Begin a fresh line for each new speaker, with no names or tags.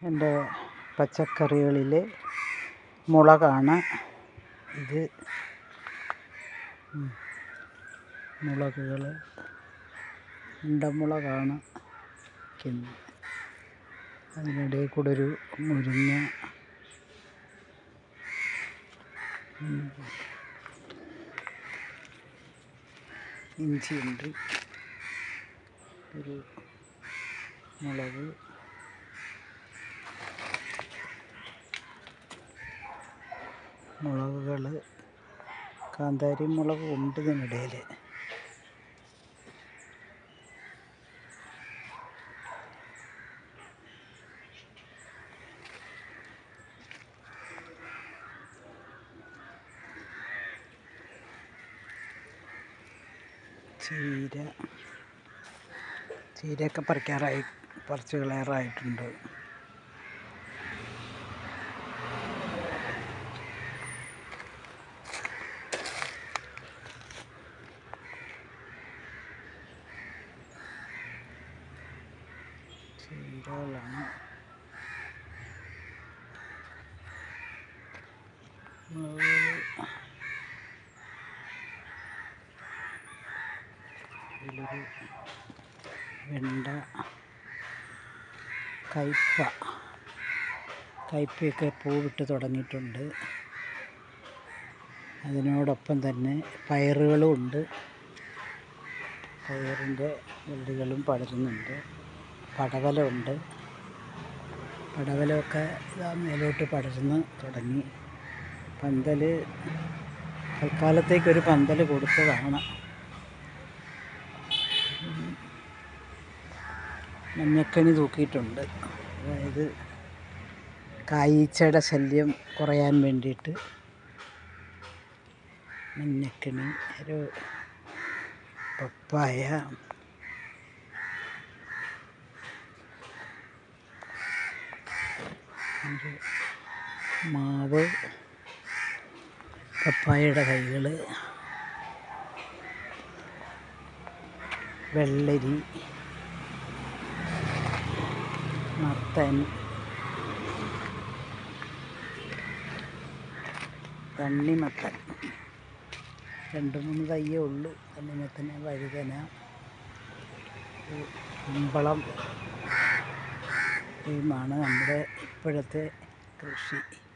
എൻ്റെ പച്ചക്കറികളിൽ മുളകാണ് ഇത് മുളകുകൾ ഉണ്ടമുളകാണ് നിൽക്കുന്നത് അതിനിടയിൽ കൂടെ ഒരു മുരിങ്ങ ഇഞ്ചിയുണ്ട് ഒരു മുളക് മുളകുകൾ കാന്താരി മുളക് ഉണ്ട് ഇതിനിടയിൽ ചീര ചീരയൊക്കെ പറിക്കാറായി പറിച്ച് കളയാറായിട്ടുണ്ട് ചീരകളാണ് മുളകുകൾ ഇതിലൊരു വെണ്ട കയ്പ കയ്പയൊക്കെ പൂവിട്ട് തുടങ്ങിയിട്ടുണ്ട് അതിനോടൊപ്പം തന്നെ പയറുകളും ഉണ്ട് പയറിൻ്റെ വള്ളികളും പടരുന്നുണ്ട് പടവല ഉണ്ട് പടവലമൊക്കെ ഇതാ മേലോട്ട് പടർന്ന് തുടങ്ങി പന്തൽ തൽക്കാലത്തേക്കൊരു പന്തൽ കൊടുത്തതാണ് മഞ്ഞക്കണി തൂക്കിയിട്ടുണ്ട് അതായത് കായീച്ചയുടെ ശല്യം കുറയാൻ വേണ്ടിയിട്ട് മഞ്ഞക്കണി ഒരു പപ്പായ ഒരു മാവ് പപ്പായയുടെ കൈകൾ വെള്ളരി മത്തൻ തണ്ണിമത്തൻ രണ്ട് മൂന്ന് തയ്യേ ഉള്ളൂ തണ്ണിമത്തന് വഴുതന കുമ്പളം ഇതുമാണ് നമ്മുടെ ഇപ്പോഴത്തെ കൃഷി